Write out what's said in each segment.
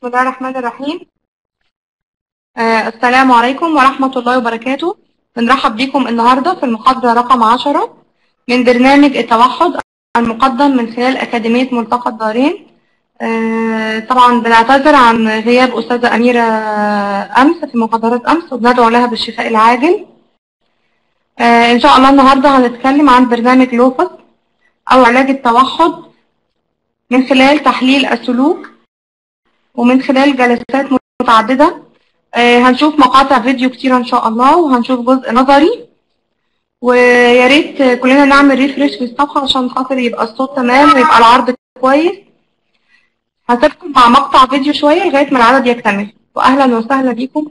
بسم الله الرحمن الرحيم آه السلام عليكم ورحمة الله وبركاته بنرحب بكم النهاردة في المحاضرة رقم عشرة من برنامج التوحد المقدم من خلال أكاديمية ملتقى الدارين آه طبعا بنعتذر عن غياب أستاذة أميرة أمس في محاضرة أمس وبندعو لها بالشفاء العاجل آه إن شاء الله النهاردة هنتكلم عن برنامج لوفس أو علاج التوحد من خلال تحليل السلوك ومن خلال جلسات متعددة آه هنشوف مقاطع فيديو كتير ان شاء الله وهنشوف جزء نظري ويا ريت كلنا نعمل ريفرش في الصفحة عشان خاطر يبقى الصوت تمام ويبقى العرض كويس هسيبكم مع مقطع فيديو شوية لغاية ما العدد يكتمل واهلا وسهلا بيكم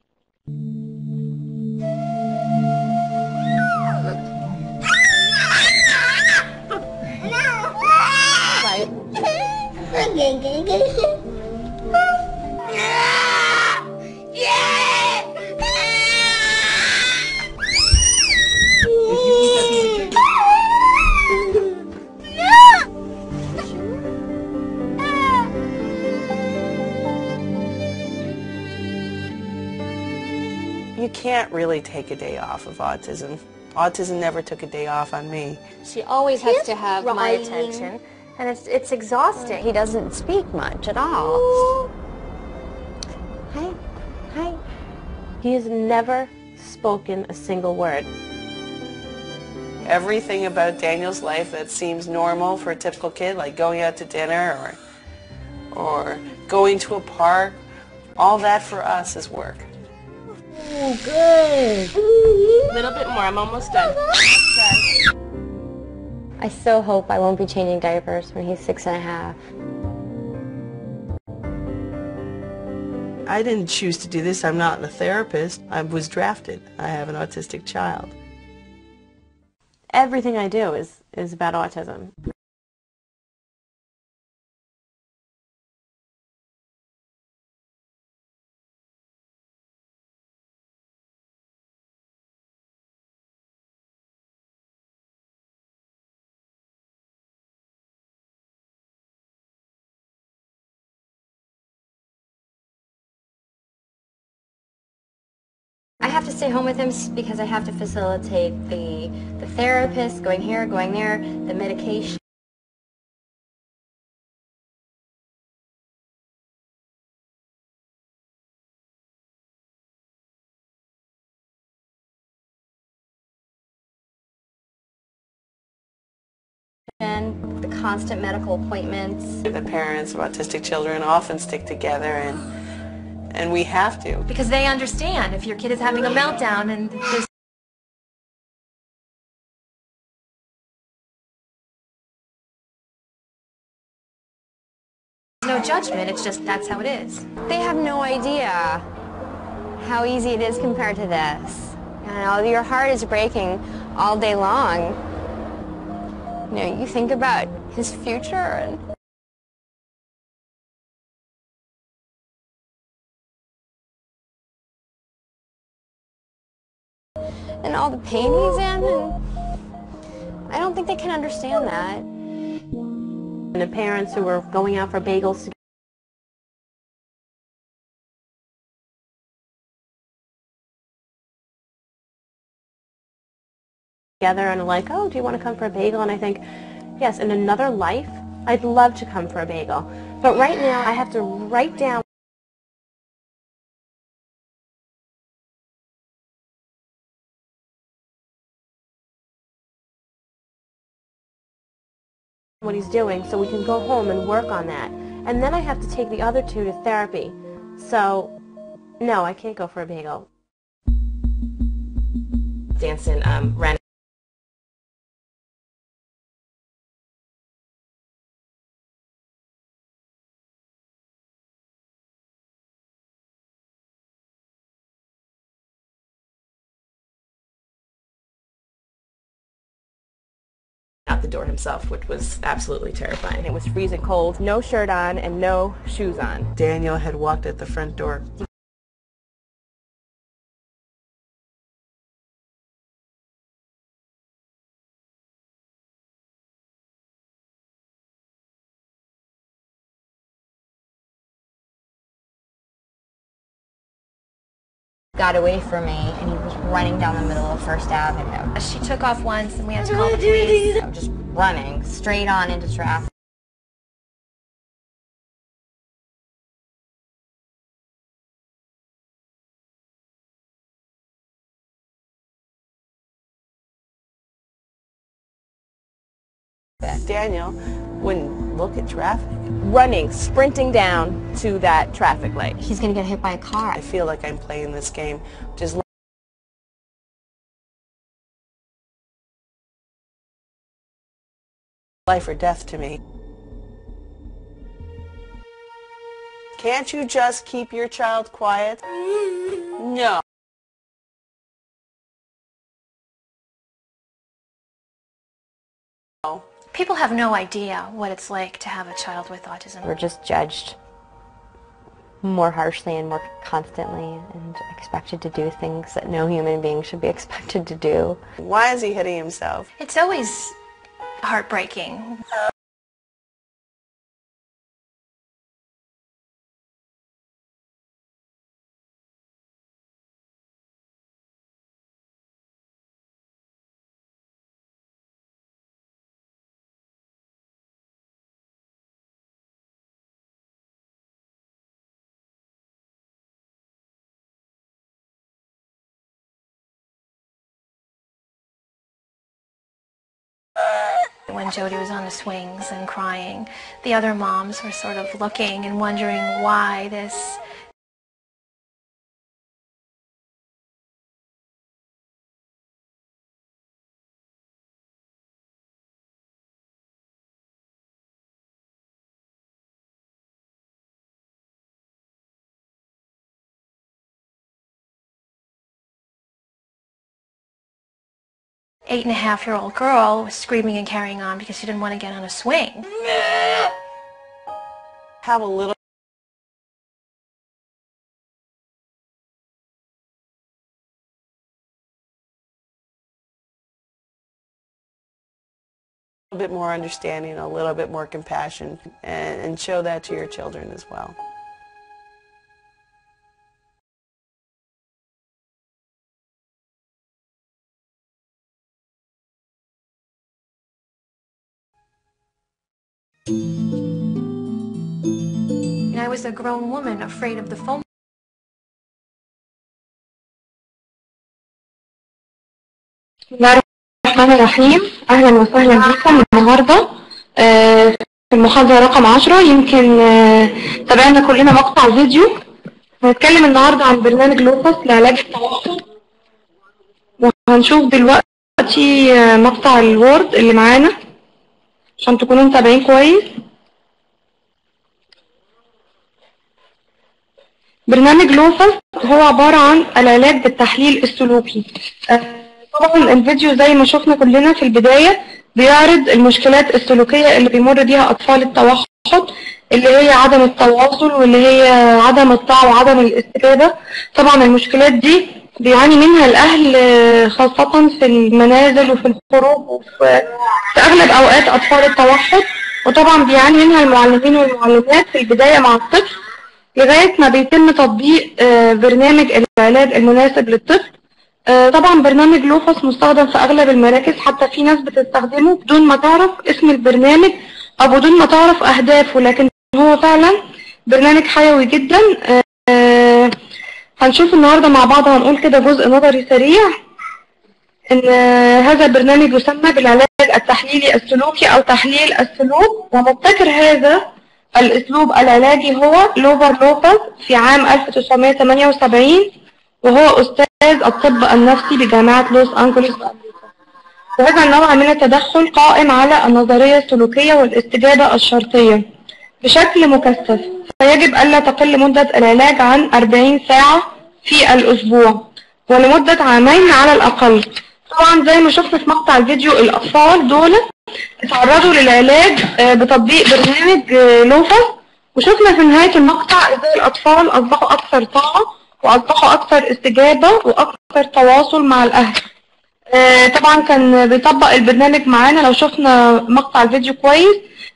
You can't really take a day off of autism. Autism never took a day off on me. She always has He's to have my crying. attention, and it's it's exhausting. He doesn't speak much at all. Hi. Hi. He has never spoken a single word. Everything about Daniel's life that seems normal for a typical kid, like going out to dinner or or going to a park, all that for us is work. Oh, good. A little bit more. I'm almost done. I so hope I won't be changing diapers when he's six and a half. I didn't choose to do this. I'm not a therapist. I was drafted. I have an autistic child. Everything I do is, is about autism. I have to stay home with him s- because I have to facilitate the the therapist going here, going there, the medication. And the constant medical appointments. The parents of autistic children often stick together and and we have to. because they understand if your kid is having a meltdown and there's no judgment, it's just that's how it is. They have no idea how easy it is compared to this. You know, your heart is breaking all day long. You know, you think about his future and and all the pain he's in and I don't think they can understand that. And the parents who were going out for bagels together and are like, oh, do you want to come for a bagel? And I think, yes, in another life, I'd love to come for a bagel. But right now, I have to write down what he's doing so we can go home and work on that. And then I have to take the other two to therapy. So, no, I can't go for a bagel. Danson um, ran out the door himself, which was absolutely terrifying. It was freezing cold, no shirt on and no shoes on. Daniel had walked at the front door got away from me and he was running down the middle of First Avenue. She took off once and we had to call the police. You know, just running straight on into traffic. Daniel wouldn't look at traffic. Running, sprinting down to that traffic light. He's gonna get hit by a car. I feel like I'm playing this game, which is life or death to me. Can't you just keep your child quiet? No. People have no idea what it's like to have a child with autism. We're just judged more harshly and more constantly and expected to do things that no human being should be expected to do. Why is he hitting himself? It's always heartbreaking. When Jody was on the swings and crying, the other moms were sort of looking and wondering why this eight and a half year old girl was screaming and carrying on because she didn't want to get on a swing. Have a little bit more understanding, a little bit more compassion, and, and show that to your children as well. And I was a grown woman afraid of the phone. بسم الله الرحمن الرحيم أهلا وسهلا بكم النهاردة آه، في المحاضرة رقم 10 يمكن آه، تابعنا كلنا مقطع فيديو هنتكلم النهاردة عن برنامج لوكس لعلاج التوحد وهنشوف دلوقتي آه، مقطع الوورد اللي معانا عشان تكونوا متابعين كويس برنامج لوفس هو عبارة عن العلاج بالتحليل السلوكي آه، طبعا الفيديو زي ما شفنا كلنا في البداية بيعرض المشكلات السلوكية اللي بيمر بيها أطفال التوحد اللي هي عدم التواصل واللي هي عدم الطاعة وعدم الاستجابة طبعا المشكلات دي بيعاني منها الأهل آه، خاصة في المنازل وفي الخروج وفي في أغلب أوقات أطفال التوحد وطبعا بيعاني منها المعلمين والمعلمات في البداية مع الطفل لغاية ما بيتم تطبيق آه، برنامج العلاج المناسب للطفل آه، طبعا برنامج لوفس مستخدم في أغلب المراكز حتى في ناس بتستخدمه بدون ما تعرف اسم البرنامج أو بدون ما تعرف أهدافه لكن هو فعلا برنامج حيوي جدا آه، هنشوف النهاردة مع بعض هنقول كده جزء نظري سريع إن آه، هذا البرنامج يسمى بالعلاج التحليلي السلوكي أو تحليل السلوك ومبتكر هذا الأسلوب العلاجي هو لوفر لوباس في عام 1978 وهو أستاذ الطب النفسي بجامعة لوس أنجلوس بأمريكا وهذا النوع من التدخل قائم على النظرية السلوكية والاستجابة الشرطية بشكل مكثف فيجب ألا تقل مدة العلاج عن 40 ساعة في الأسبوع ولمدة عامين على الأقل طبعا زي ما شفنا في مقطع الفيديو الأطفال دول اتعرضوا للعلاج آه، بتطبيق برنامج آه، لوفا وشفنا في نهاية المقطع ازاي الأطفال أصبحوا أكثر طاعة وأصبحوا أكثر استجابة وأكثر تواصل مع الأهل آه، طبعا كان بيطبق البرنامج معانا لو شفنا مقطع الفيديو كويس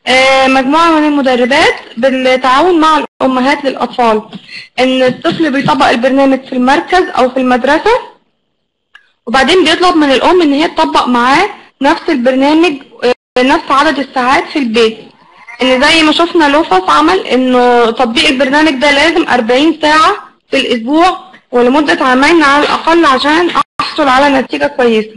آه، مجموعة من المدربات بالتعاون مع الأمهات للأطفال إن الطفل بيطبق البرنامج في المركز أو في المدرسة وبعدين بيطلب من الأم إن هي تطبق معاه نفس البرنامج آه، نفس عدد الساعات في البيت إن زي ما شفنا لوفاس عمل إنه تطبيق البرنامج ده لازم 40 ساعة في الأسبوع ولمدة عامين على الأقل عشان أحصل على نتيجة كويسة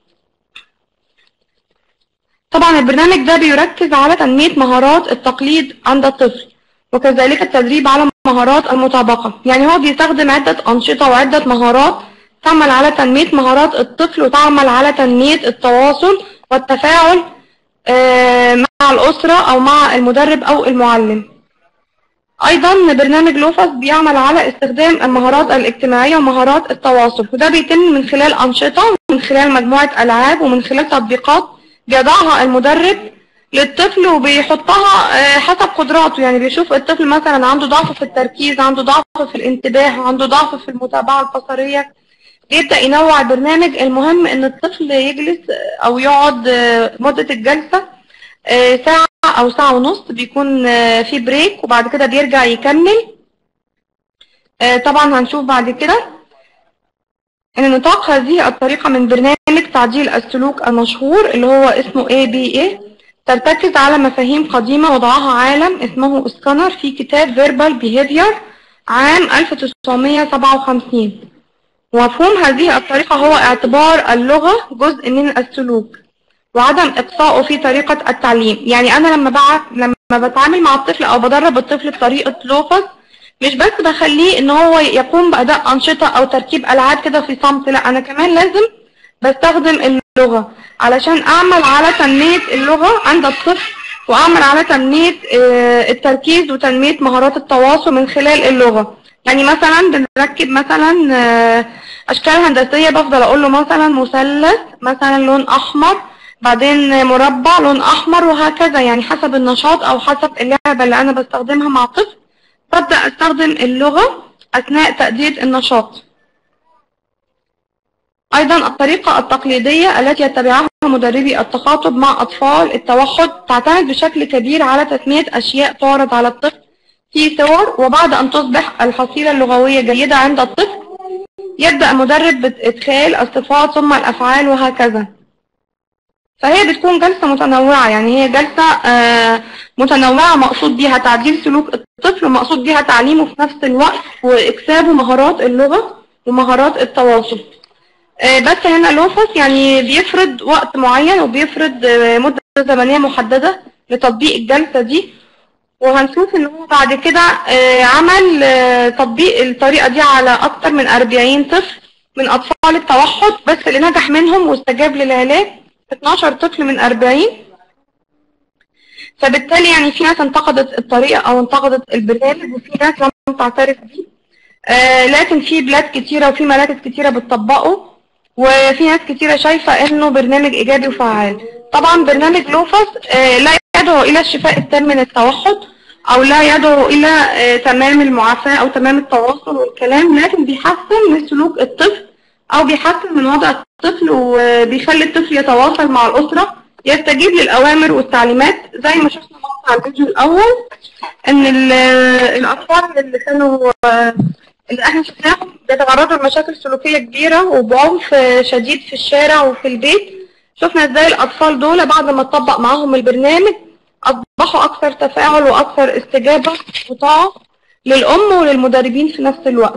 طبعا البرنامج ده بيركز على تنمية مهارات التقليد عند الطفل وكذلك التدريب على مهارات المطابقة يعني هو بيستخدم عدة أنشطة وعدة مهارات تعمل على تنمية مهارات الطفل وتعمل على تنمية التواصل والتفاعل آه، مع الأسرة أو مع المدرب أو المعلم أيضا برنامج لوفاس بيعمل على استخدام المهارات الاجتماعية ومهارات التواصل وده بيتم من خلال أنشطة ومن خلال مجموعة ألعاب ومن خلال تطبيقات بيضعها المدرب للطفل وبيحطها آه، حسب قدراته يعني بيشوف الطفل مثلا عنده ضعف في التركيز عنده ضعف في الانتباه عنده ضعف في المتابعة البصرية بيبدأ ينوع البرنامج المهم ان الطفل يجلس آه، او يقعد آه، مدة الجلسة آه، ساعة او ساعة ونص بيكون آه، في بريك وبعد كده بيرجع يكمل آه، طبعا هنشوف بعد كده ان نطاق هذه الطريقة من برنامج تعديل السلوك المشهور اللي هو اسمه ABA ترتكز على مفاهيم قديمة وضعها عالم اسمه اسكانر في كتاب Verbal Behavior عام 1957 ومفهوم هذه الطريقة هو اعتبار اللغة جزء من السلوك وعدم إقصائه في طريقة التعليم يعني أنا لما بع... لما بتعامل مع الطفل أو بدرب الطفل بطريقة لوفس مش بس بخليه إن هو يقوم بأداء أنشطة أو تركيب ألعاب كده في صمت لا أنا كمان لازم بستخدم اللغة علشان أعمل على تنمية اللغة عند الطفل وأعمل على تنمية آه، التركيز وتنمية مهارات التواصل من خلال اللغة يعني مثلا بنركب مثلا آه، أشكال هندسية بفضل أقول له مثلا مثلث مثلا لون أحمر بعدين مربع لون أحمر وهكذا يعني حسب النشاط أو حسب اللعبة اللي أنا بستخدمها مع الطفل ببدأ أستخدم اللغة أثناء تأدية النشاط أيضا الطريقة التقليدية التي يتبعها مدربي التخاطب مع أطفال التوحد تعتمد بشكل كبير على تسمية أشياء تعرض على الطفل في صور وبعد أن تصبح الحصيلة اللغوية جيدة عند الطفل يبدأ المدرب بإدخال الصفات ثم الأفعال وهكذا فهي بتكون جلسة متنوعة يعني هي جلسة آه، متنوعة مقصود بيها تعديل سلوك الطفل ومقصود بيها تعليمه في نفس الوقت وإكسابه مهارات اللغة ومهارات التواصل آه، بس هنا لوفس يعني بيفرض وقت معين وبيفرض آه، مدة زمنية محددة لتطبيق الجلسة دي وهنشوف ان هو بعد كده آه، عمل آه، تطبيق الطريقة دي على اكتر من 40 طفل من اطفال التوحد بس اللي نجح منهم واستجاب للعلاج 12 طفل من 40 فبالتالي يعني في ناس انتقدت الطريقة او انتقدت البرنامج وفي ناس لم تعترف بيه آه، لكن في بلاد كتيرة وفي مراكز كتيرة بتطبقه وفي ناس كتيرة شايفة انه برنامج ايجابي وفعال طبعا برنامج لوفس آه، لا يدعو الى الشفاء التام من التوحد او لا يدعو الى آه، تمام المعافاة او تمام التواصل والكلام لكن بيحسن من سلوك الطفل او بيحسن من وضع الطفل وبيخلي الطفل يتواصل مع الاسرة يستجيب للاوامر والتعليمات زي ما شفنا مقطع الفيديو الاول ان ال- الاطفال اللي كانوا آه، اللي احنا شفناهم بيتعرضوا لمشاكل سلوكية كبيرة وبعنف شديد في الشارع وفي البيت شفنا ازاي الاطفال دول بعد ما اتطبق معاهم البرنامج اصبحوا اكثر تفاعل واكثر استجابة وطاعة للام وللمدربين في نفس الوقت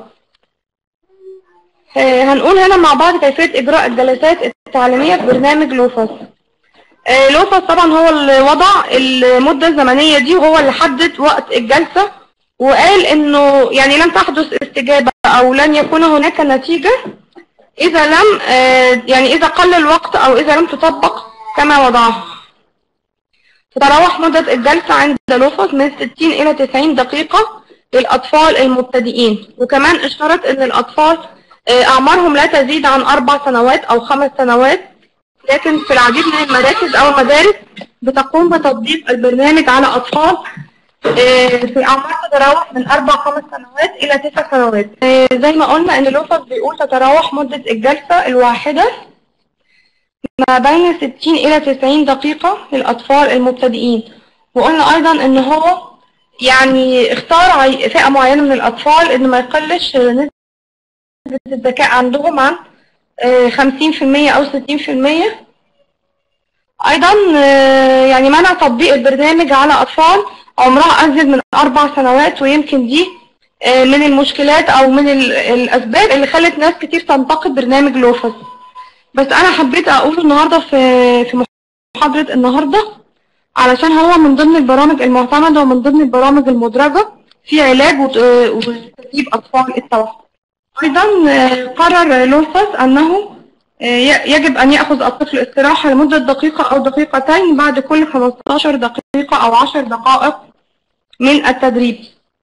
آه، هنقول هنا مع بعض كيفية اجراء الجلسات التعليمية في برنامج لوفس آه، لوفس طبعا هو اللي وضع المدة الزمنية دي وهو اللي حدد وقت الجلسة وقال انه يعني لن تحدث استجابة او لن يكون هناك نتيجة اذا لم آه، يعني اذا قل الوقت او اذا لم تطبق كما وضعه تتراوح مدة الجلسة عند لوفس من 60 الى 90 دقيقة للاطفال المبتدئين وكمان اشترط ان الاطفال آه، اعمارهم لا تزيد عن اربع سنوات او خمس سنوات لكن في العديد من المراكز او المدارس بتقوم بتطبيق البرنامج على اطفال آه، في أعمار تتراوح من أربع خمس سنوات إلى تسع سنوات آه، زي ما قلنا إن لوفس بيقول تتراوح مدة الجلسة الواحدة ما بين 60 إلى 90 دقيقة للأطفال المبتدئين وقلنا ايضا ان هو يعني اختار عي- فئة معينة من الاطفال ان ما يقلش نسبة الذكاء عندهم عن آه، 50% او 60% ايضا آه، يعني منع تطبيق البرنامج على اطفال عمرها ازيد من اربع سنوات ويمكن دي آه، من المشكلات او من ال- الاسباب اللي خلت ناس كتير تنتقد برنامج لوفس بس انا حبيت اقوله النهارده في في محاضره النهارده علشان هو من ضمن البرامج المعتمده ومن ضمن البرامج المدرجه في علاج وت- آه، وتدريب اطفال التوحد ايضا آه، قرر لوفس انه آه، ي- يجب أن يأخذ الطفل استراحة لمدة دقيقة أو دقيقتين بعد كل 15 دقيقة أو 10 دقائق من التدريب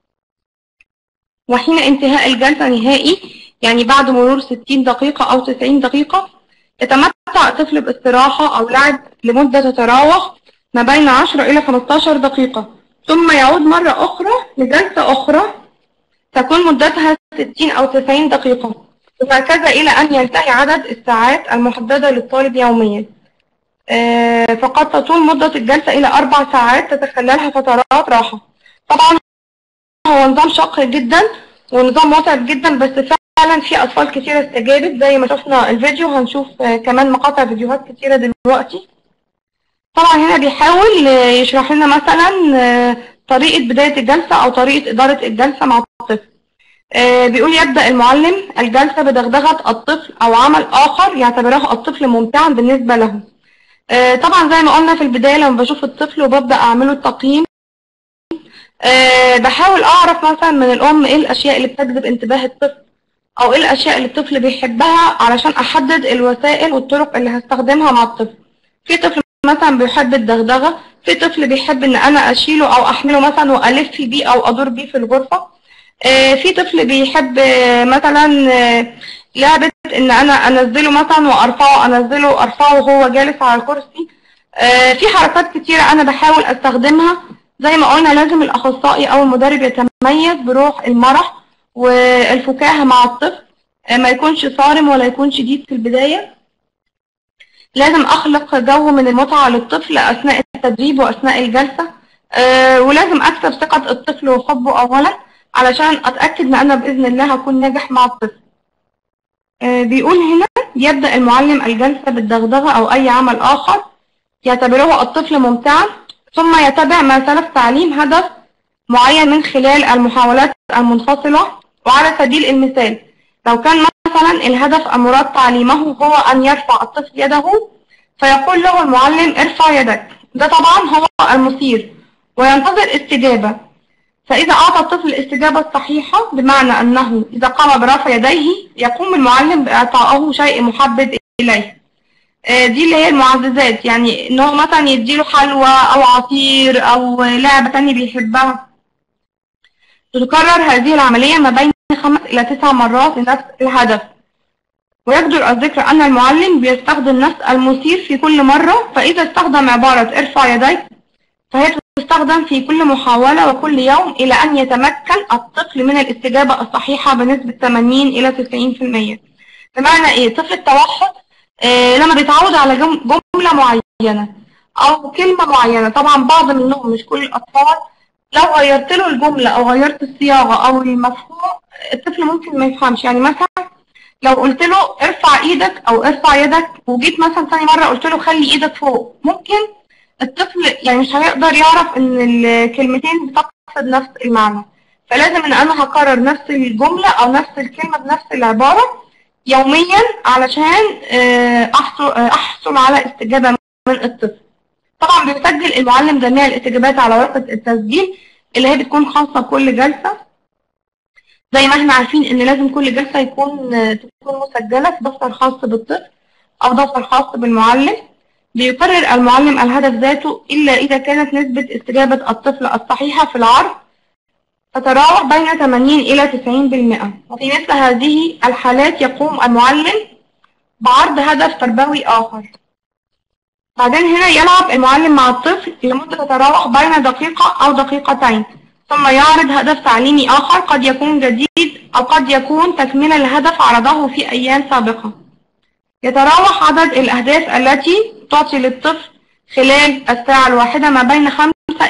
وحين انتهاء الجلسة نهائي يعني بعد مرور 60 دقيقة أو 90 دقيقة يتمتع الطفل باستراحة أو لعب لمدة تتراوح ما بين 10 إلى 15 دقيقة ثم يعود مرة أخرى لجلسة أخرى تكون مدتها 60 أو 90 دقيقة وهكذا إلى أن ينتهي عدد الساعات المحددة للطالب يوميا آه، فقد تطول مدة الجلسة إلى أربع ساعات تتخللها فترات راحة طبعا هو نظام شاق جدا ونظام متعب جدا بس فعلا في أطفال كتيرة استجابت زي ما شفنا الفيديو هنشوف آه، كمان مقاطع فيديوهات كتيرة دلوقتي طبعا هنا بيحاول آه، يشرح لنا مثلا آه، طريقة بداية الجلسة أو طريقة إدارة الجلسة مع الطفل آه، بيقول يبدأ المعلم الجلسة بدغدغة الطفل أو عمل آخر يعتبره الطفل ممتعا بالنسبة له آه، طبعا زي ما قلنا في البداية لما بشوف الطفل وببدأ أعمله التقييم آه، بحاول أعرف مثلا من الأم إيه الأشياء اللي بتجذب انتباه الطفل أو إيه الأشياء اللي الطفل بيحبها علشان أحدد الوسائل والطرق اللي هستخدمها مع الطفل في طفل مثلا بيحب الدغدغة في طفل بيحب إن أنا أشيله أو أحمله مثلا وألف بيه أو أدور بيه في الغرفة آه، في طفل بيحب آه، مثلا آه، لعبة ان انا انزله مثلا وارفعه انزله وارفعه وهو جالس على الكرسي آه، في حركات كتيرة انا بحاول استخدمها زي ما قلنا لازم الاخصائي او المدرب يتميز بروح المرح والفكاهة مع الطفل آه، ما يكونش صارم ولا يكون شديد في البداية لازم اخلق جو من المتعة للطفل اثناء التدريب واثناء الجلسة آه، ولازم اكسب ثقة الطفل وحبه اولا علشان اتاكد ان انا باذن الله هكون ناجح مع الطفل آه، بيقول هنا يبدا المعلم الجلسه بالدغدغه او اي عمل اخر يعتبره الطفل ممتعا ثم يتبع ما سلف تعليم هدف معين من خلال المحاولات المنفصله وعلى سبيل المثال لو كان مثلا الهدف المراد تعليمه هو ان يرفع الطفل يده فيقول له المعلم ارفع يدك ده طبعا هو المثير وينتظر استجابه فإذا أعطى الطفل الاستجابة الصحيحة بمعنى أنه إذا قام برفع يديه يقوم المعلم بإعطائه شيء محبب إليه آه، دي اللي هي المعززات يعني إن هو مثلا يديله حلوى أو عصير أو لعبة تانية بيحبها تتكرر هذه العملية ما بين خمس إلى تسع مرات لنفس الهدف ويجدر الذكر أن المعلم بيستخدم نفس المثير في كل مرة فإذا استخدم عبارة ارفع يديك فهي تستخدم في كل محاولة وكل يوم إلى أن يتمكن الطفل من الاستجابة الصحيحة بنسبة 80 إلى 90% بمعنى إيه؟ طفل التوحد آه لما بيتعود على جم- جملة معينة أو كلمة معينة طبعا بعض منهم مش كل الأطفال لو غيرت له الجملة أو غيرت الصياغة أو المفهوم الطفل ممكن ما يفهمش يعني مثلا لو قلت له ارفع ايدك او ارفع يدك وجيت مثلا ثاني مرة قلت له خلي ايدك فوق ممكن الطفل يعني مش هيقدر يعرف ان الكلمتين بتقصد نفس المعنى فلازم ان انا هكرر نفس الجملة او نفس الكلمة بنفس العبارة يوميا علشان آه، احصل آه، احصل على استجابة من الطفل طبعا بيسجل المعلم جميع الاستجابات على ورقة التسجيل اللي هي بتكون خاصة بكل جلسة زي ما احنا عارفين ان لازم كل جلسة يكون آه، تكون مسجلة في دفتر خاص بالطفل او دفتر خاص بالمعلم بيقرر المعلم الهدف ذاته إلا إذا كانت نسبة استجابة الطفل الصحيحة في العرض تتراوح بين 80 إلى 90% وفي مثل هذه الحالات يقوم المعلم بعرض هدف تربوي آخر بعدين هنا يلعب المعلم مع الطفل لمدة تتراوح بين دقيقة أو دقيقتين ثم يعرض هدف تعليمي آخر قد يكون جديد أو قد يكون تكملة لهدف عرضه في أيام سابقة يتراوح عدد الأهداف التي تعطي للطفل خلال الساعة الواحدة ما بين خمسة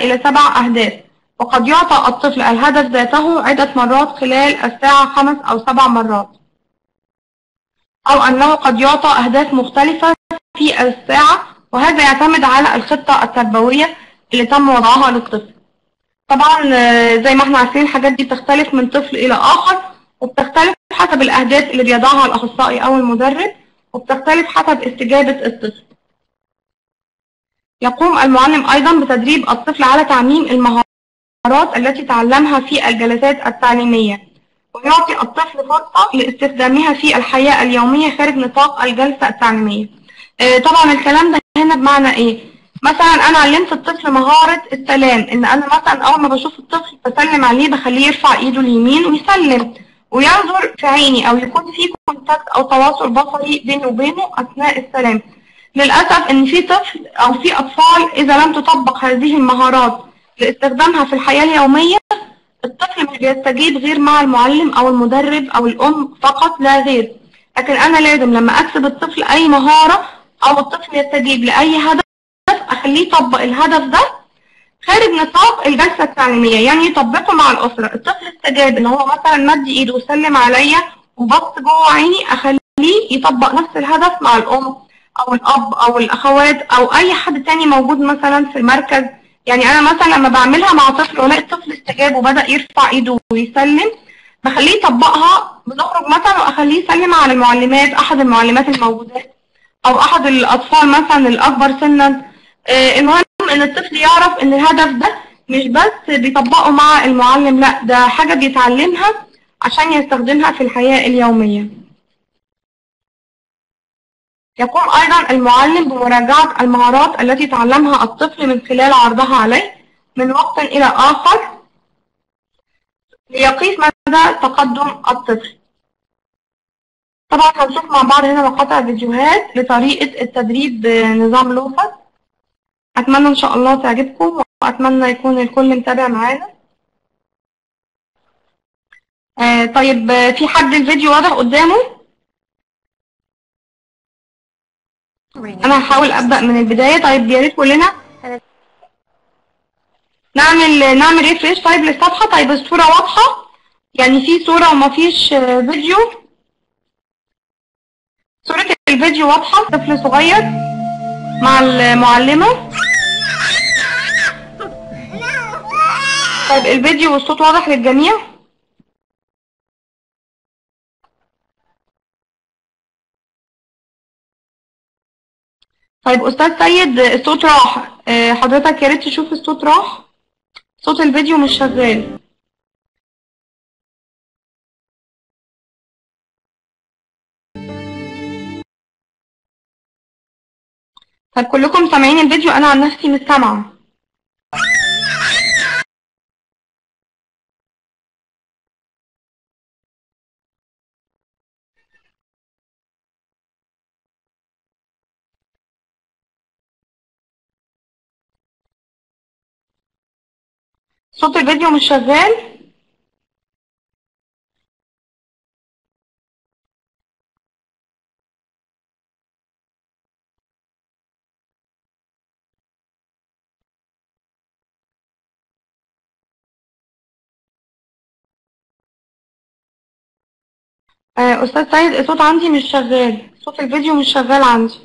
إلى سبع أهداف وقد يعطى الطفل الهدف ذاته عدة مرات خلال الساعة خمس أو سبع مرات أو أنه قد يعطى أهداف مختلفة في الساعة وهذا يعتمد على الخطة التربوية اللي تم وضعها للطفل طبعا آه، زي ما احنا عارفين الحاجات دي بتختلف من طفل إلى آخر وبتختلف حسب الأهداف اللي بيضعها الأخصائي أو المدرب وبتختلف حسب استجابة الطفل يقوم المعلم أيضا بتدريب الطفل على تعميم المهارات التي تعلمها في الجلسات التعليمية ويعطي الطفل فرصة لاستخدامها في الحياة اليومية خارج نطاق الجلسة التعليمية آه، طبعا الكلام ده هنا بمعنى ايه مثلا انا علمت الطفل مهارة السلام ان انا مثلا اول ما بشوف الطفل بسلم عليه بخليه يرفع ايده اليمين ويسلم وينظر في عيني او يكون في كونتاكت او تواصل بصري بيني وبينه اثناء السلام للأسف إن في طفل أو في أطفال إذا لم تطبق هذه المهارات لاستخدامها في الحياة اليومية الطفل مش بيستجيب غير مع المعلم أو المدرب أو الأم فقط لا غير لكن أنا لازم لما أكسب الطفل أي مهارة أو الطفل يستجيب لأي هدف أخليه يطبق الهدف ده خارج نطاق الجلسة التعليمية يعني يطبقه مع الأسرة الطفل استجاب إن هو مثلا مد إيده وسلم عليا وبص جوه عيني أخليه يطبق نفس الهدف مع الأم او الاب او الاخوات او اي حد تاني موجود مثلا في المركز يعني انا مثلا لما بعملها مع طفل والاقي الطفل استجاب وبدا يرفع ايده ويسلم بخليه يطبقها بنخرج مثلا واخليه يسلم على المعلمات احد المعلمات الموجودات او احد الاطفال مثلا الاكبر سنا آه، المهم ان الطفل يعرف ان الهدف ده مش بس بيطبقه مع المعلم لا ده حاجه بيتعلمها عشان يستخدمها في الحياه اليوميه يقوم أيضا المعلم بمراجعة المهارات التي تعلمها الطفل من خلال عرضها عليه من وقت إلى آخر ليقيس مدى تقدم الطفل طبعا هنشوف مع بعض هنا مقاطع فيديوهات لطريقة التدريب بنظام لوفا أتمنى إن شاء الله تعجبكم وأتمنى يكون الكل متابع معانا آه طيب آه، في حد الفيديو واضح قدامه؟ انا هحاول ابدا من البدايه طيب يا ريت كلنا نعمل نعمل ريفريش طيب للصفحه طيب الصوره واضحه يعني في صوره وما فيش آه، فيديو صوره الفيديو واضحه طفل صغير مع المعلمه طيب الفيديو والصوت واضح للجميع طيب استاذ سيد الصوت راح آه، حضرتك يا ريت تشوف الصوت راح صوت الفيديو مش شغال طيب كلكم سامعين الفيديو انا عن نفسي مش سامعه صوت الفيديو مش شغال آه، أستاذ سيد الصوت عندي مش شغال صوت الفيديو مش شغال عندي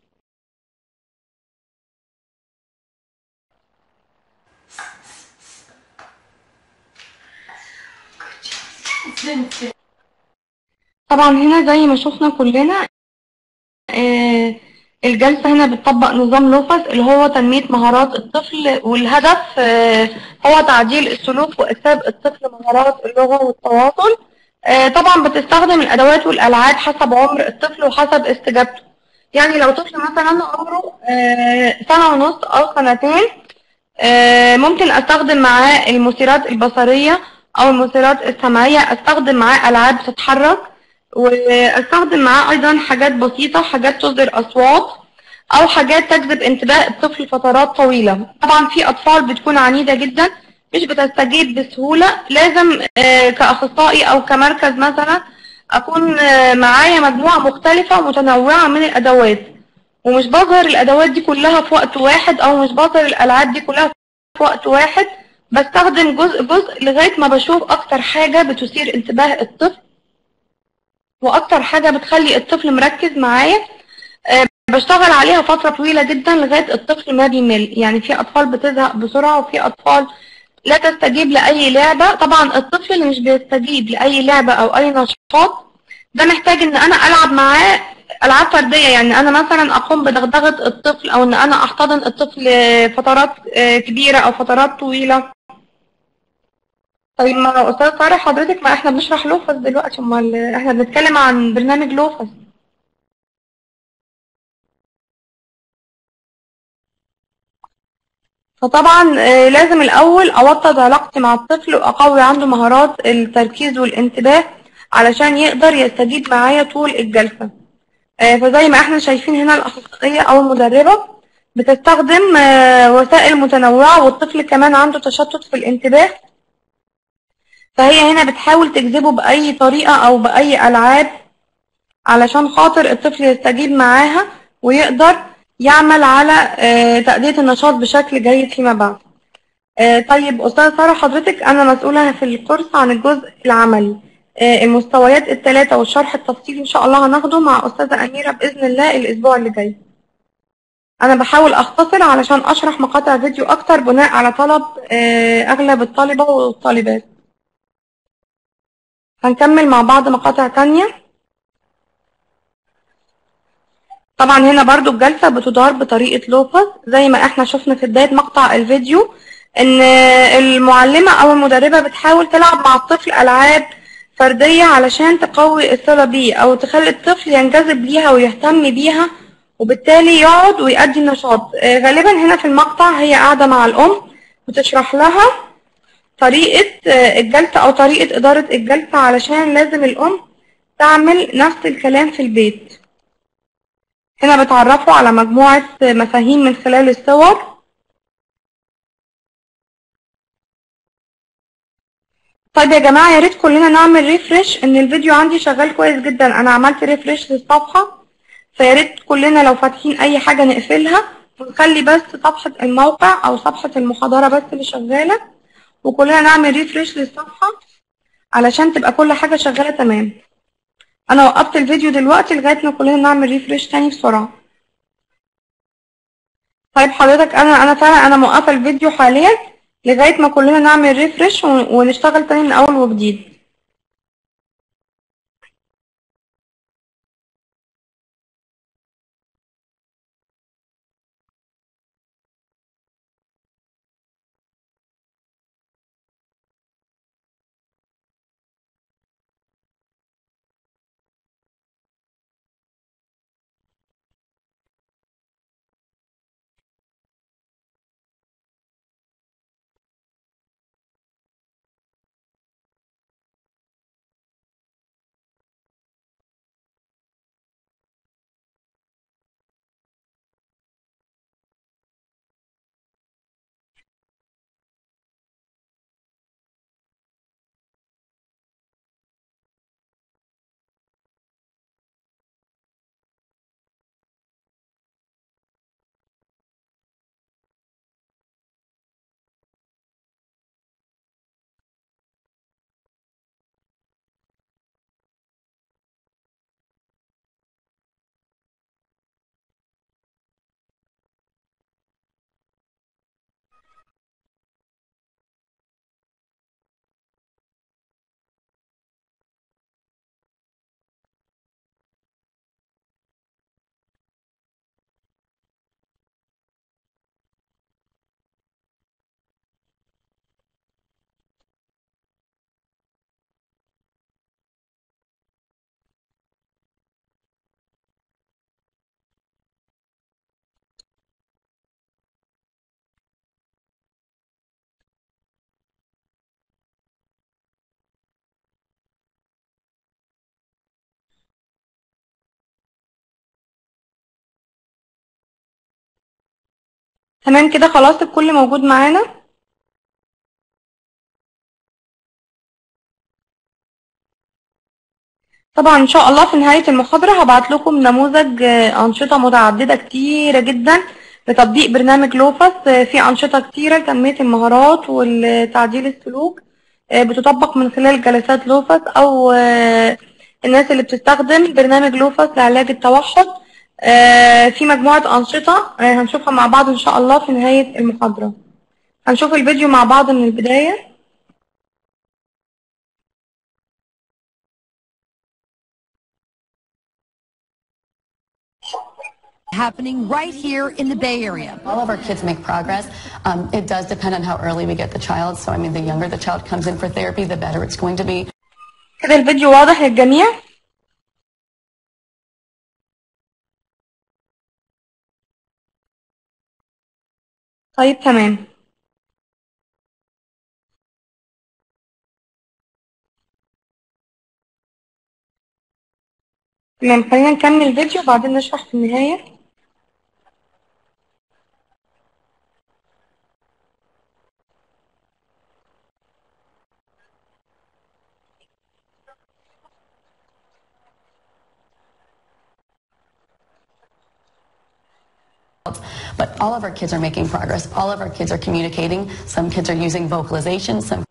طبعا هنا زي ما شفنا كلنا آه، الجلسة هنا بتطبق نظام لوفاس اللي هو تنمية مهارات الطفل والهدف آه، هو تعديل السلوك وإكساب الطفل مهارات اللغة والتواصل آه، طبعا بتستخدم الأدوات والألعاب حسب عمر الطفل وحسب استجابته يعني لو طفل مثلا عمره آه، سنة ونص أو سنتين آه، ممكن أستخدم معاه المثيرات البصرية أو المثيرات السمعية أستخدم معاه ألعاب تتحرك واستخدم معاه ايضا حاجات بسيطة حاجات تصدر اصوات او حاجات تجذب انتباه الطفل فترات طويلة طبعا في اطفال بتكون عنيدة جدا مش بتستجيب بسهولة لازم آه، كاخصائي او كمركز مثلا اكون آه، معايا مجموعة مختلفة ومتنوعة من الادوات ومش بظهر الادوات دي كلها في وقت واحد او مش بظهر الالعاب دي كلها في وقت واحد بستخدم جزء جزء لغاية ما بشوف أكتر حاجة بتثير انتباه الطفل وأكتر حاجة بتخلي الطفل مركز معايا آه، بشتغل عليها فترة طويلة جدا لغاية الطفل ما بيمل يعني في أطفال بتزهق بسرعة وفي أطفال لا تستجيب لأي لعبة طبعا الطفل اللي مش بيستجيب لأي لعبة أو أي نشاط ده محتاج إن أنا ألعب معاه ألعاب فردية يعني أنا مثلا أقوم بدغدغة الطفل أو إن أنا أحتضن الطفل فترات آه، كبيرة أو فترات طويلة طيب ما أستاذ طارق حضرتك ما إحنا بنشرح لوفس دلوقتي أمال إحنا بنتكلم عن برنامج لوفس فطبعا آه، لازم الأول أوطد علاقتي مع الطفل وأقوي عنده مهارات التركيز والانتباه علشان يقدر يستجيب معايا طول الجلسة آه، فزي ما احنا شايفين هنا الأخصائية أو المدربة بتستخدم آه، وسائل متنوعة والطفل كمان عنده تشتت في الانتباه فهي هنا بتحاول تجذبه بأي طريقة أو بأي ألعاب علشان خاطر الطفل يستجيب معاها ويقدر يعمل على آه، تأدية النشاط بشكل جيد فيما بعد آه، طيب أستاذ سارة حضرتك أنا مسؤولة في الكورس عن الجزء العملي آه، المستويات الثلاثة والشرح التفصيلي إن شاء الله هناخده مع أستاذة أميرة بإذن الله الأسبوع اللي جاي أنا بحاول أختصر علشان أشرح مقاطع فيديو أكتر بناء على طلب آه، أغلب الطالبة والطالبات هنكمل مع بعض مقاطع تانية طبعا هنا برضو الجلسة بتدار بطريقة لوبس زي ما احنا شفنا في بداية مقطع الفيديو ان المعلمة او المدربة بتحاول تلعب مع الطفل العاب فردية علشان تقوي الصلة بيه او تخلي الطفل ينجذب ليها ويهتم بيها وبالتالي يقعد ويأدي النشاط آه، غالبا هنا في المقطع هي قاعدة مع الام بتشرح لها طريقة آه، الجلسة او طريقة ادارة الجلسة علشان لازم الام تعمل نفس الكلام في البيت هنا بتعرفوا على مجموعة مفاهيم من خلال الصور طيب يا جماعة يا ريت كلنا نعمل ريفرش ان الفيديو عندي شغال كويس جدا انا عملت ريفرش للصفحة فيا ريت كلنا لو فاتحين اي حاجة نقفلها ونخلي بس صفحة الموقع او صفحة المحاضرة بس اللي شغالة وكلنا نعمل ريفرش للصفحة علشان تبقى كل حاجة شغالة تمام انا وقفت الفيديو دلوقتي لغايه ما كلنا نعمل ريفرش تاني بسرعه طيب حضرتك انا انا فعلا انا موقفه الفيديو حاليا لغايه ما كلنا نعمل ريفرش ونشتغل تاني من اول وجديد تمام كده خلاص الكل موجود معانا طبعا ان شاء الله في نهاية المحاضرة هبعت لكم نموذج آه، انشطة متعددة كتيرة جدا لتطبيق برنامج لوفس آه، في أنشطة كتيرة لتنمية المهارات وتعديل السلوك آه، بتطبق من خلال جلسات لوفس أو آه، الناس اللي بتستخدم برنامج لوفس لعلاج التوحد آه، في مجموعة أنشطة آه، هنشوفها مع بعض إن شاء الله في نهاية المحاضرة هنشوف الفيديو مع بعض من البداية happening right here in the Bay Area. All of our kids make progress. Um, it does depend on how early we get the child. So, I mean, the younger the child comes in for therapy, the better it's going to be. كده الفيديو واضح للجميع طيب تمام تمام خلينا نكمل الفيديو وبعدين نشرح في النهاية But all of our kids are making progress. All of our kids are communicating. Some kids are using vocalization. Some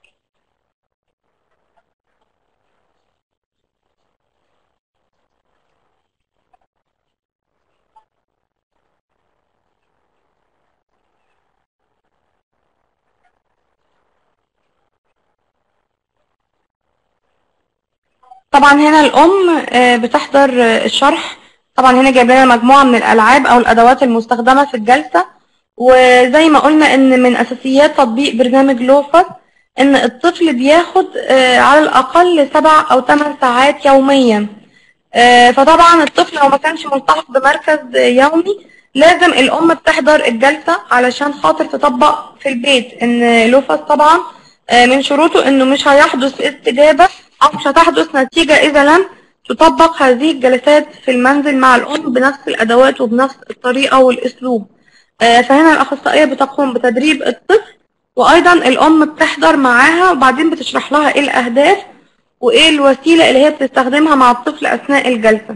طبعا هنا الأم آه، بتحضر آه، الشرح طبعا هنا جايب لنا مجموعة من الألعاب أو الأدوات المستخدمة في الجلسة وزي ما قلنا إن من أساسيات تطبيق برنامج لوفر إن الطفل بياخد آه، على الأقل سبع أو ثمان ساعات يوميا آه، فطبعا الطفل لو ما كانش ملتحق بمركز يومي لازم الأم بتحضر الجلسة علشان خاطر تطبق في البيت إن لوفس طبعا آه، من شروطه إنه مش هيحدث استجابة أو مش هتحدث نتيجة إذا لم تطبق هذه الجلسات في المنزل مع الأم بنفس الأدوات وبنفس الطريقة والأسلوب آه، فهنا الأخصائية بتقوم بتدريب الطفل وأيضا الأم بتحضر معاها وبعدين بتشرح لها إيه الأهداف وإيه الوسيلة اللي هي بتستخدمها مع الطفل أثناء الجلسة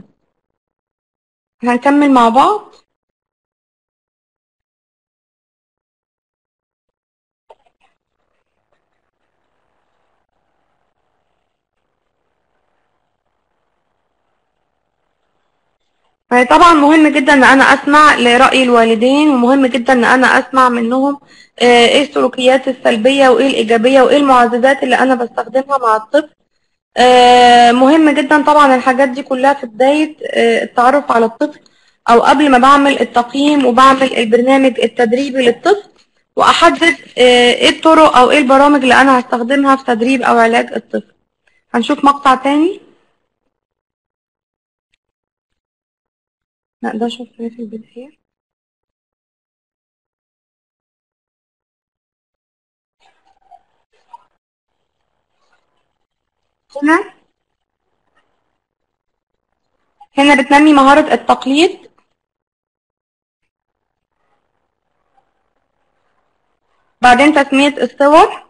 هنكمل مع بعض فهي طبعا مهم جدا ان انا اسمع لرأي الوالدين ومهم جدا ان انا اسمع منهم آه، ايه السلوكيات السلبية وايه الايجابية وايه المعززات اللي انا بستخدمها مع الطفل آه، مهم جدا طبعا الحاجات دي كلها في بداية آه، التعرف على الطفل او قبل ما بعمل التقييم وبعمل البرنامج التدريبي للطفل واحدد آه، ايه الطرق او ايه البرامج اللي انا هستخدمها في تدريب او علاج الطفل هنشوف مقطع تاني لا ده شفناه في البداية هنا هنا بتنمي مهارة التقليد بعدين تسمية الصور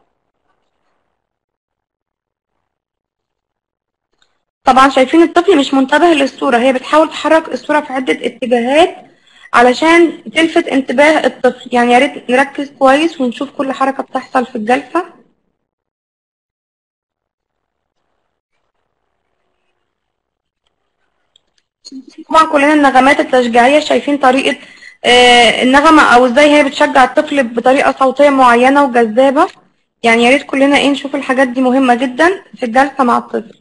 طبعا شايفين الطفل مش منتبه للصورة هي بتحاول تحرك الصورة في عدة اتجاهات علشان تلفت انتباه الطفل يعني يا ريت نركز كويس ونشوف كل حركة بتحصل في الجلسة طبعا كلنا النغمات التشجيعية شايفين طريقة آه، النغمة أو ازاي هي بتشجع الطفل بطريقة صوتية معينة وجذابة يعني يا ريت كلنا ايه نشوف الحاجات دي مهمة جدا في الجلسة مع الطفل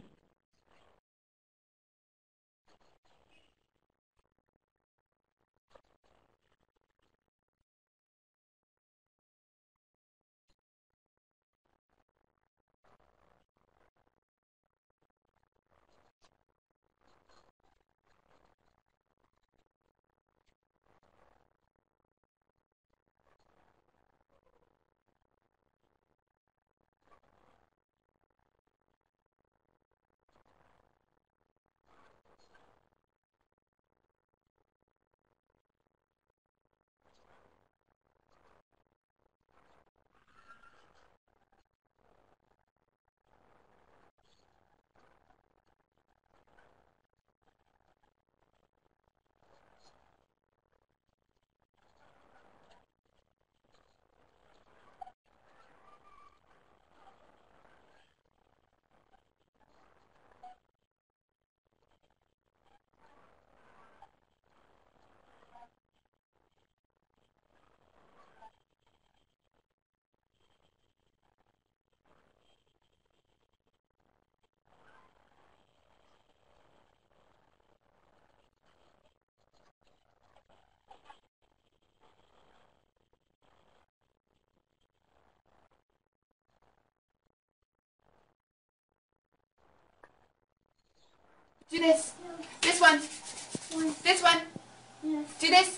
Do this. This one. This one. Do this.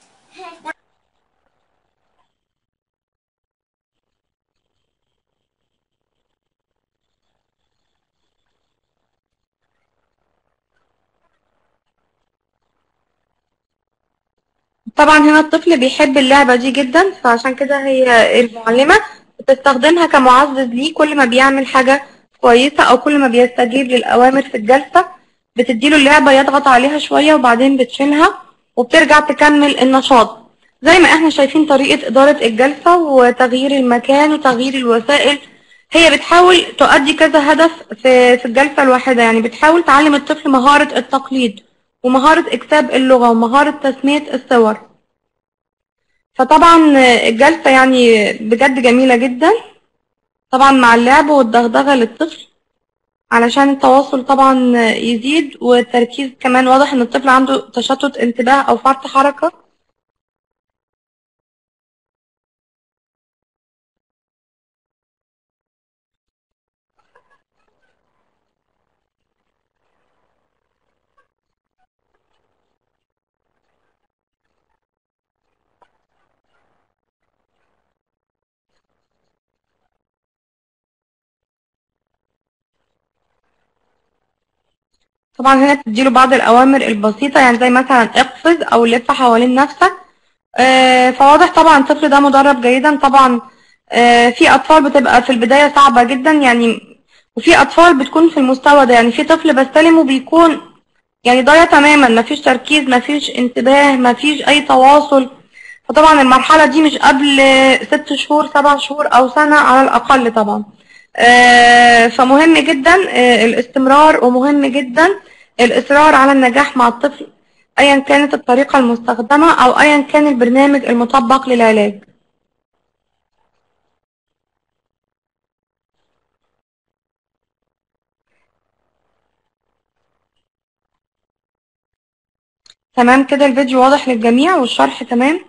طبعا هنا الطفل بيحب اللعبة دي جدا فعشان كده هي المعلمة بتستخدمها كمعزز ليه كل ما بيعمل حاجة كويسة أو كل ما بيستجيب للأوامر في الجلسة بتديله اللعبة يضغط عليها شوية وبعدين بتشيلها وبترجع تكمل النشاط زي ما احنا شايفين طريقة إدارة الجلسة وتغيير المكان وتغيير الوسائل هي بتحاول تؤدي كذا هدف في في الجلسة الواحدة يعني بتحاول تعلم الطفل مهارة التقليد ومهارة إكتاب اللغة ومهارة تسمية الصور فطبعا الجلسة يعني بجد جميلة جدا طبعا مع اللعب والدغدغة للطفل علشان التواصل طبعا يزيد والتركيز كمان واضح ان الطفل عنده تشتت انتباه او فرط حركة طبعا هنا تديله بعض الأوامر البسيطة يعني زي مثلا اقفز أو لف حوالين نفسك آه، فواضح طبعا الطفل ده مدرب جيدا طبعا آه، في أطفال بتبقى في البداية صعبة جدا يعني وفي أطفال بتكون في المستوى ده يعني في طفل بستلمه بيكون يعني ضايع تماما مفيش تركيز مفيش انتباه مفيش أي تواصل فطبعا المرحلة دي مش قبل ست شهور سبع شهور أو سنة على الأقل طبعا آه، فمهم جدا آه، الاستمرار ومهم جدا الإصرار على النجاح مع الطفل أيا كانت الطريقة المستخدمة أو أيا كان البرنامج المطبق للعلاج تمام كده الفيديو واضح للجميع والشرح تمام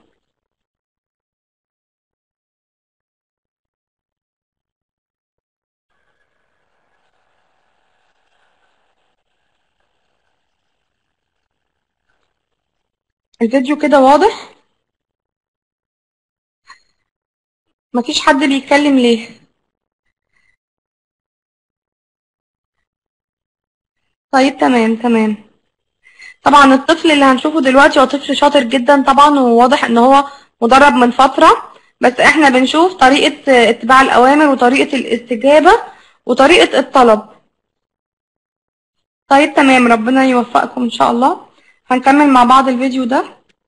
الفيديو كده واضح مفيش حد بيتكلم ليه طيب تمام تمام طبعا الطفل اللي هنشوفه دلوقتي هو طفل شاطر جدا طبعا وواضح ان هو مدرب من فترة بس احنا بنشوف طريقة اتباع الأوامر وطريقة الاستجابة وطريقة الطلب طيب تمام ربنا يوفقكم ان شاء الله هنكمل مع بعض الفيديو ده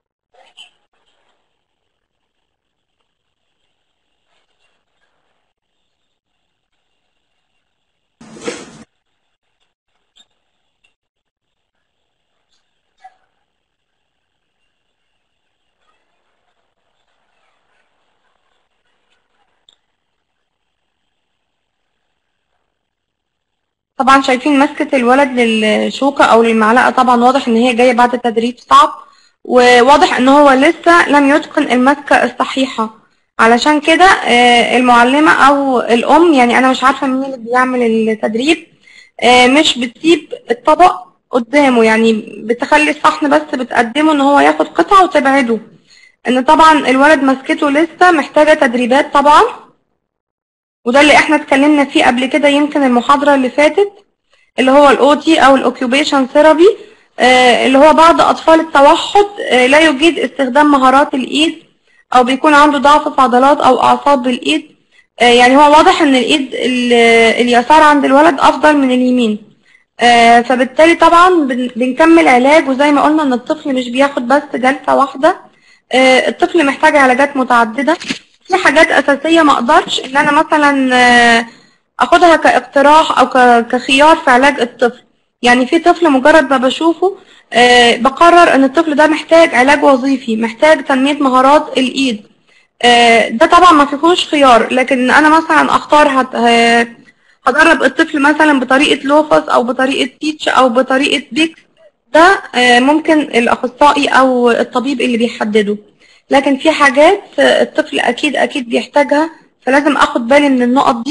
طبعا شايفين مسكة الولد للشوكة أو للمعلقة طبعا واضح إن هي جاية بعد تدريب صعب وواضح إن هو لسه لم يتقن المسكة الصحيحة علشان كده آه، المعلمة أو الأم يعني أنا مش عارفة مين اللي بيعمل التدريب آه، مش بتسيب الطبق قدامه يعني بتخلي الصحن بس بتقدمه إن هو ياخد قطعة وتبعده إن طبعا الولد مسكته لسه محتاجة تدريبات طبعا وده اللي احنا اتكلمنا فيه قبل كده يمكن المحاضرة اللي فاتت اللي هو الاوتي او الاوكيوبيشن ثيرابي اللي هو بعض اطفال التوحد آه، لا يجيد استخدام مهارات الايد او بيكون عنده ضعف في عضلات او اعصاب الايد آه، يعني هو واضح ان الايد ال- اليسار عند الولد افضل من اليمين آه، فبالتالي طبعا بن- بنكمل علاج وزي ما قلنا ان الطفل مش بياخد بس جلسة واحدة آه، الطفل محتاج علاجات متعددة في حاجات أساسية ما أقدرش إن أنا مثلا آه، أخدها كاقتراح أو ك- كخيار في علاج الطفل يعني في طفل مجرد ما بشوفه آه، بقرر إن الطفل ده محتاج علاج وظيفي محتاج تنمية مهارات الإيد آه، ده طبعا ما فيهوش خيار لكن أنا مثلا أختار هت- ه- هدرب الطفل مثلا بطريقة لوفس أو بطريقة تيتش أو بطريقة بيكس ده آه، ممكن الأخصائي أو الطبيب اللي بيحدده لكن في حاجات آه، الطفل أكيد أكيد بيحتاجها فلازم أخد بالي من النقط دي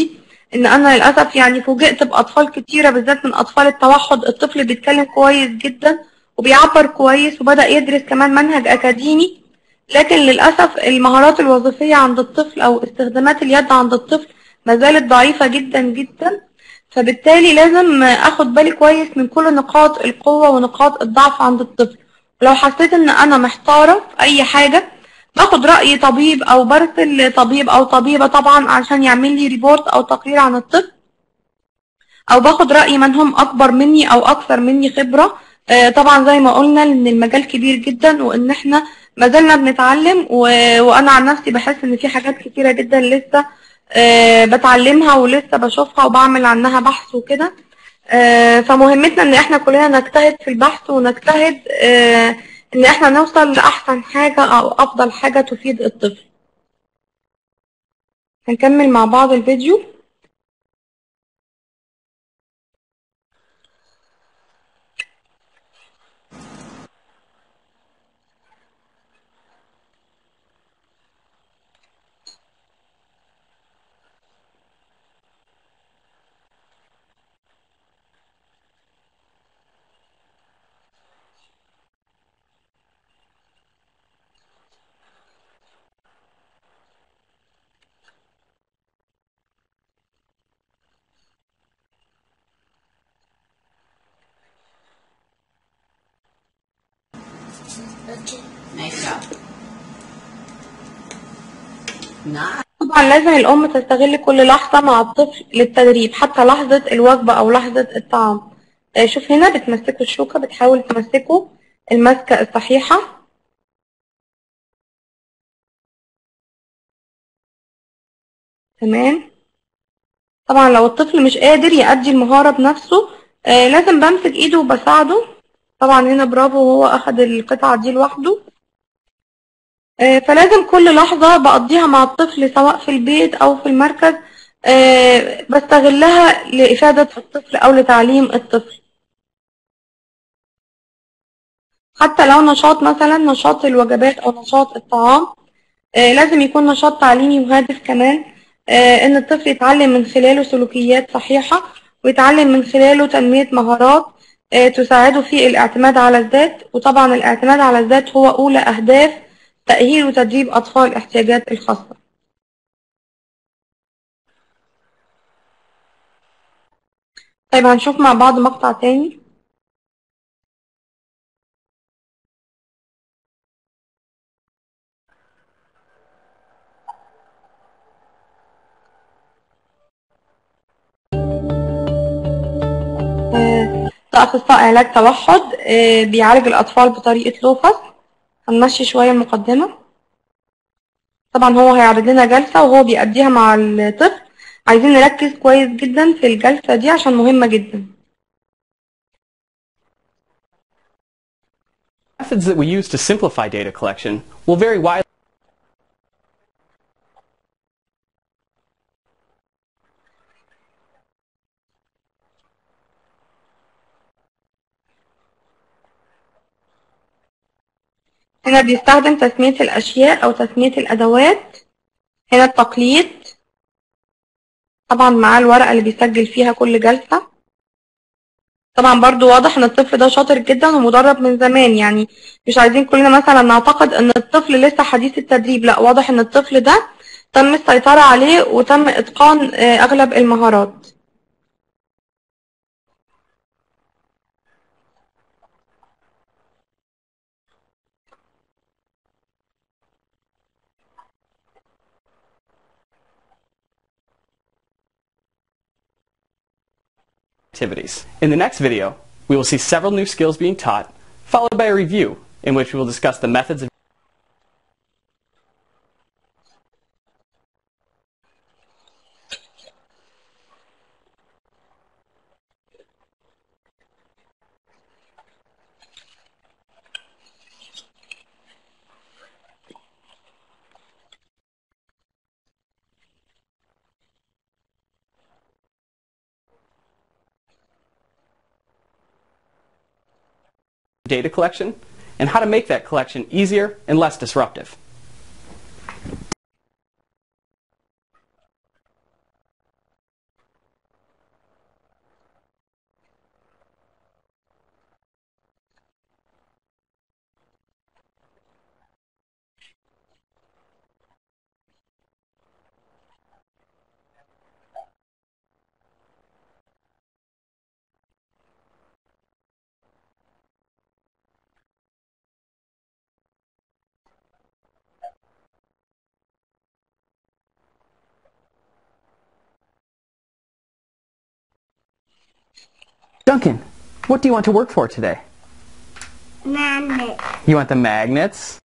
ان انا للاسف يعني فوجئت باطفال كتيره بالذات من اطفال التوحد الطفل بيتكلم كويس جدا وبيعبر كويس وبدا يدرس كمان منهج اكاديمي لكن للاسف المهارات الوظيفيه عند الطفل او استخدامات اليد عند الطفل ما زالت ضعيفه جدا جدا فبالتالي لازم اخد بالي كويس من كل نقاط القوه ونقاط الضعف عند الطفل لو حسيت ان انا محتاره في اي حاجه باخد رأي طبيب أو برسل طبيب أو طبيبة طبعا عشان يعمل لي ريبورت أو تقرير عن الطفل أو باخد رأي من هم أكبر مني أو أكثر مني خبرة آه، طبعا زي ما قلنا إن المجال كبير جدا وإن إحنا ما زلنا بنتعلم و- وأنا عن نفسي بحس إن في حاجات كتيرة جدا لسه آه، بتعلمها ولسه بشوفها وبعمل عنها بحث وكده آه، فمهمتنا إن إحنا كلنا نجتهد في البحث ونجتهد آه، ان احنا نوصل لاحسن حاجة او افضل حاجة تفيد الطفل هنكمل مع بعض الفيديو Nice job. Nice. طبعا لازم الام تستغل كل لحظة مع الطفل للتدريب حتى لحظة الوجبة او لحظة الطعام آه، شوف هنا بتمسكوا الشوكة بتحاول تمسكوا المسكة الصحيحة تمام طبعا لو الطفل مش قادر يأدي المهارة بنفسه آه، لازم بمسك ايده وبساعده طبعا هنا برافو هو اخد القطعة دي لوحده آه، فلازم كل لحظة بقضيها مع الطفل سواء في البيت أو في المركز آه، بستغلها لإفادة الطفل أو لتعليم الطفل حتى لو نشاط مثلا نشاط الوجبات أو نشاط الطعام آه، لازم يكون نشاط تعليمي وهادف كمان آه، إن الطفل يتعلم من خلاله سلوكيات صحيحة ويتعلم من خلاله تنمية مهارات آه، تساعده في الاعتماد على الذات وطبعا الاعتماد على الذات هو أولى أهداف تأهيل وتدريب أطفال الاحتياجات الخاصة طيب هنشوف مع بعض مقطع تاني آه، ده أخصائي علاج توحد آه، بيعالج الأطفال بطريقة لوفس هنمشي شوية المقدمة طبعا هو هيعرض لنا جلسة وهو بيأديها مع الطفل عايزين نركز كويس جدا في الجلسة دي عشان مهمة جدا Methods that we use to simplify data collection will vary widely. هنا بيستخدم تسمية الأشياء أو تسمية الأدوات هنا التقليد طبعا معاه الورقة اللي بيسجل فيها كل جلسة طبعا برضو واضح ان الطفل ده شاطر جدا ومدرب من زمان يعني مش عايزين كلنا مثلا نعتقد ان الطفل لسه حديث التدريب لا واضح ان الطفل ده تم السيطرة عليه وتم اتقان آه، اغلب المهارات activities. In the next video, we will see several new skills being taught, followed by a review in which we will discuss the methods of data collection and how to make that collection easier and less disruptive. Duncan, what do you want to work for today? Magnet. You want the magnets?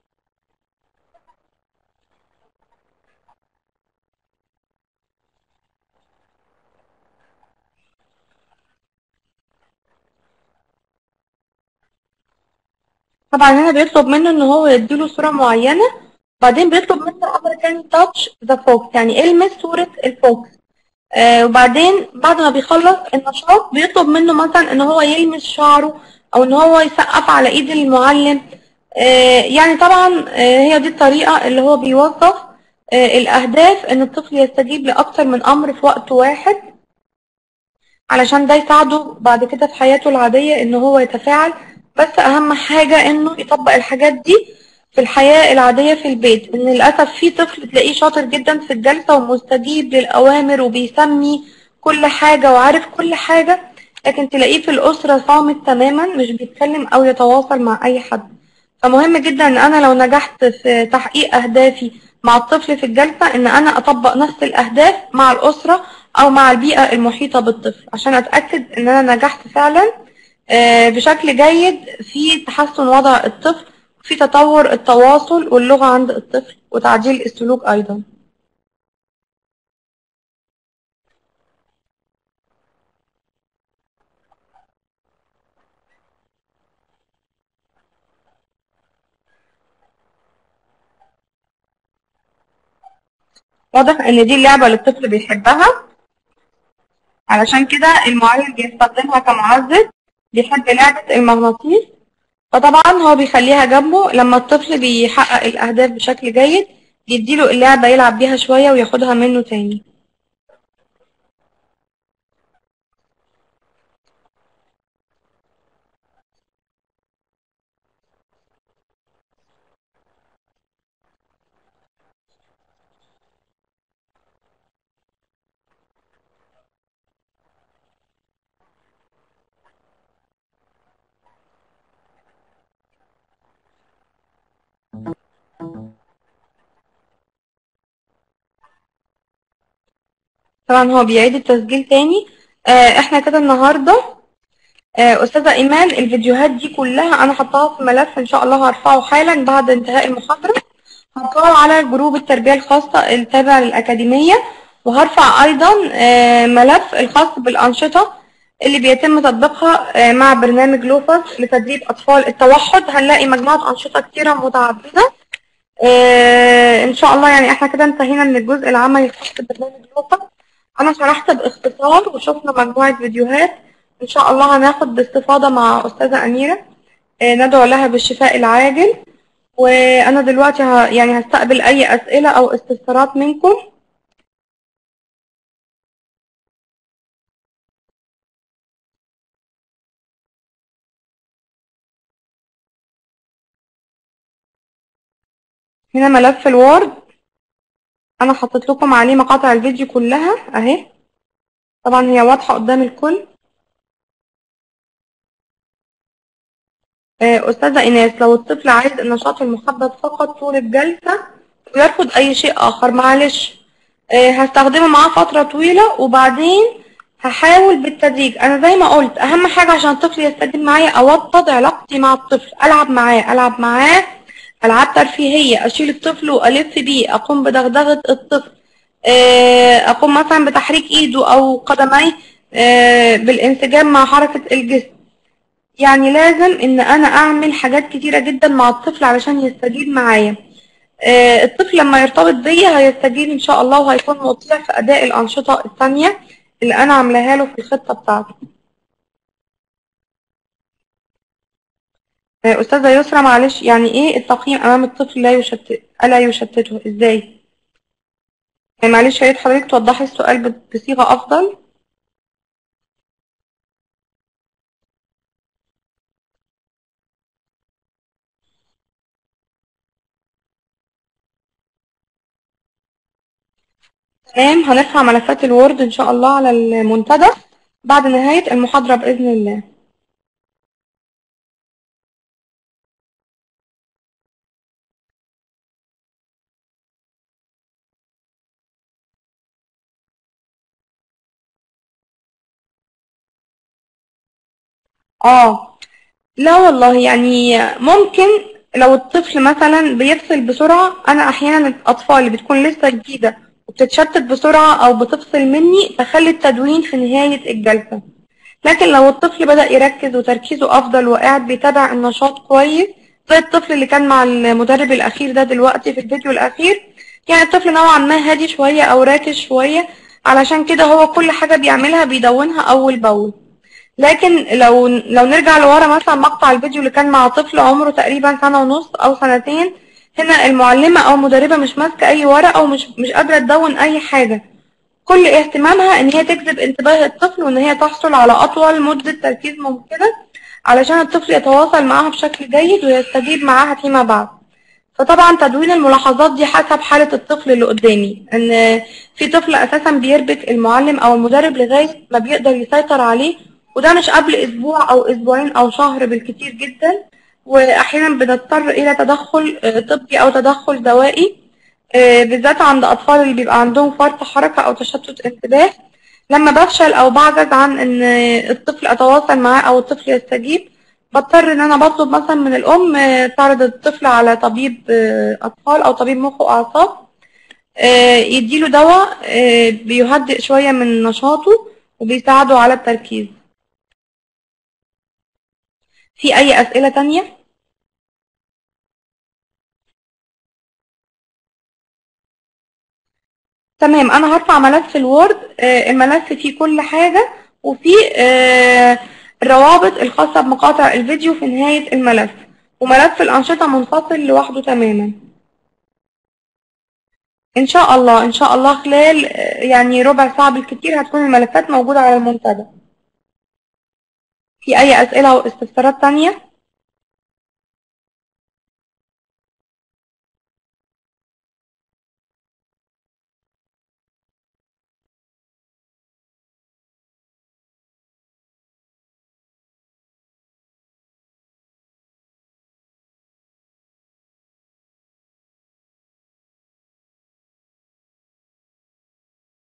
طبعا هنا بيطلب منه ان هو يديله صورة معينة بعدين بيطلب منه امر تاني touch the fox يعني المس صورة الفوكس آه وبعدين بعد ما بيخلص النشاط بيطلب منه مثلا ان هو يلمس شعره او ان هو يسقف على ايد المعلم آه يعني طبعا آه هي دي الطريقة اللي هو بيوظف آه الاهداف ان الطفل يستجيب لاكتر من امر في وقت واحد علشان ده يساعده بعد كده في حياته العادية ان هو يتفاعل بس اهم حاجة انه يطبق الحاجات دي في الحياة العادية في البيت ان للأسف في طفل تلاقيه شاطر جدا في الجلسة ومستجيب للأوامر وبيسمي كل حاجة وعارف كل حاجة لكن تلاقيه في الأسرة صامت تماما مش بيتكلم أو يتواصل مع أي حد فمهم جدا ان انا لو نجحت في تحقيق اهدافي مع الطفل في الجلسة ان انا اطبق نفس الاهداف مع الاسرة او مع البيئة المحيطة بالطفل عشان اتأكد ان انا نجحت فعلا آه، بشكل جيد في تحسن وضع الطفل في تطور التواصل واللغة عند الطفل وتعديل السلوك ايضا واضح ان دي اللعبة اللي الطفل بيحبها علشان كده المعلم بيستخدمها كمعزز بيحب لعبة المغناطيس فطبعا هو بيخليها جنبه لما الطفل بيحقق الأهداف بشكل جيد يديله اللعبة يلعب بيها شوية وياخدها منه تاني طبعا هو بيعيد التسجيل تاني آه احنا كده النهاردة آه أستاذة إيمان الفيديوهات دي كلها أنا حطاها في ملف إن شاء الله هرفعه حالا بعد انتهاء المحاضرة هرفعه على جروب التربية الخاصة التابع للأكاديمية وهرفع أيضا آه ملف الخاص بالأنشطة اللي بيتم تطبيقها آه مع برنامج لوفس لتدريب أطفال التوحد هنلاقي مجموعة أنشطة كتيرة متعددة آه إن شاء الله يعني احنا كده انتهينا من الجزء العملي الخاص ببرنامج لوفس أنا شرحت باختصار وشفنا مجموعة فيديوهات إن شاء الله هناخد باستفاضة مع أستاذة أميرة آه، ندعو لها بالشفاء العاجل وأنا دلوقتي ه... يعني هستقبل أي أسئلة أو استفسارات منكم هنا ملف الوورد أنا حطيت لكم عليه مقاطع الفيديو كلها أهي طبعا هي واضحة قدام الكل آه، أستاذة إيناس لو الطفل عايز النشاط المحدد فقط طول الجلسة ويرفض أي شيء آخر معلش آه، هستخدمه معاه فترة طويلة وبعدين هحاول بالتدريج أنا زي ما قلت أهم حاجة عشان الطفل يستجيب معايا أوطد علاقتي مع الطفل ألعب معاه ألعب معاه ألعاب ترفيهية أشيل الطفل وألف بيه أقوم بدغدغة الطفل آه، أقوم مثلا بتحريك إيده أو قدميه آه، بالانسجام مع حركة الجسم يعني لازم ان انا اعمل حاجات كتيرة جدا مع الطفل علشان يستجيب معايا آه، الطفل لما يرتبط بيا هيستجيب ان شاء الله وهيكون مطيع في اداء الانشطة الثانية اللي انا عاملاها له في الخطة بتاعته آه، استاذة يسرا معلش يعني ايه التقييم امام الطفل لا يشتت الا يشتته ازاي يعني معلش يا ريت حضرتك توضحي السؤال ب- بصيغة افضل تمام هنرفع ملفات الوورد ان شاء الله على المنتدى بعد نهاية المحاضرة بإذن الله اه لا والله يعني ممكن لو الطفل مثلا بيفصل بسرعة أنا أحيانا الأطفال اللي بتكون لسه جديدة وبتتشتت بسرعة أو بتفصل مني بخلي التدوين في نهاية الجلسة لكن لو الطفل بدأ يركز وتركيزه أفضل وقاعد بيتابع النشاط كويس زي الطفل اللي كان مع المدرب الأخير ده دلوقتي في الفيديو الأخير يعني الطفل نوعا ما هادي شوية أو راكز شوية علشان كده هو كل حاجة بيعملها بيدونها أول بأول لكن لو لو نرجع لورا مثلا مقطع الفيديو اللي كان مع طفل عمره تقريبا سنة ونص أو سنتين هنا المعلمة أو المدربة مش ماسكة أي ورقة ومش مش قادرة تدون أي حاجة كل اهتمامها إن هي تجذب انتباه الطفل وإن هي تحصل على أطول مدة تركيز ممكنة علشان الطفل يتواصل معاها بشكل جيد ويستجيب معاها فيما بعد فطبعا تدوين الملاحظات دي حسب حالة الطفل اللي قدامي ان في طفل اساسا بيربك المعلم او المدرب لغاية ما بيقدر يسيطر عليه وده مش قبل اسبوع او اسبوعين او شهر بالكتير جدا واحيانا بنضطر الى تدخل آه، طبي او تدخل دوائي آه، بالذات عند اطفال اللي بيبقى عندهم فرط حركة او تشتت انتباه لما بفشل او بعجز عن ان الطفل اتواصل معاه او الطفل يستجيب بضطر ان انا بطلب مثلا من الام آه، تعرض الطفل على طبيب آه، اطفال او طبيب مخ واعصاب آه، يديله دواء آه، بيهدئ شوية من نشاطه وبيساعده على التركيز في اي اسئلة تانية تمام انا هرفع ملف الوورد آه، الملف فيه كل حاجة وفيه آه، الروابط الخاصة بمقاطع الفيديو في نهاية الملف وملف الأنشطة منفصل لوحده تماما إن شاء الله إن شاء الله خلال آه، يعني ربع ساعة بالكتير هتكون الملفات موجودة على المنتدى في أي أسئلة أو استفسارات تانية؟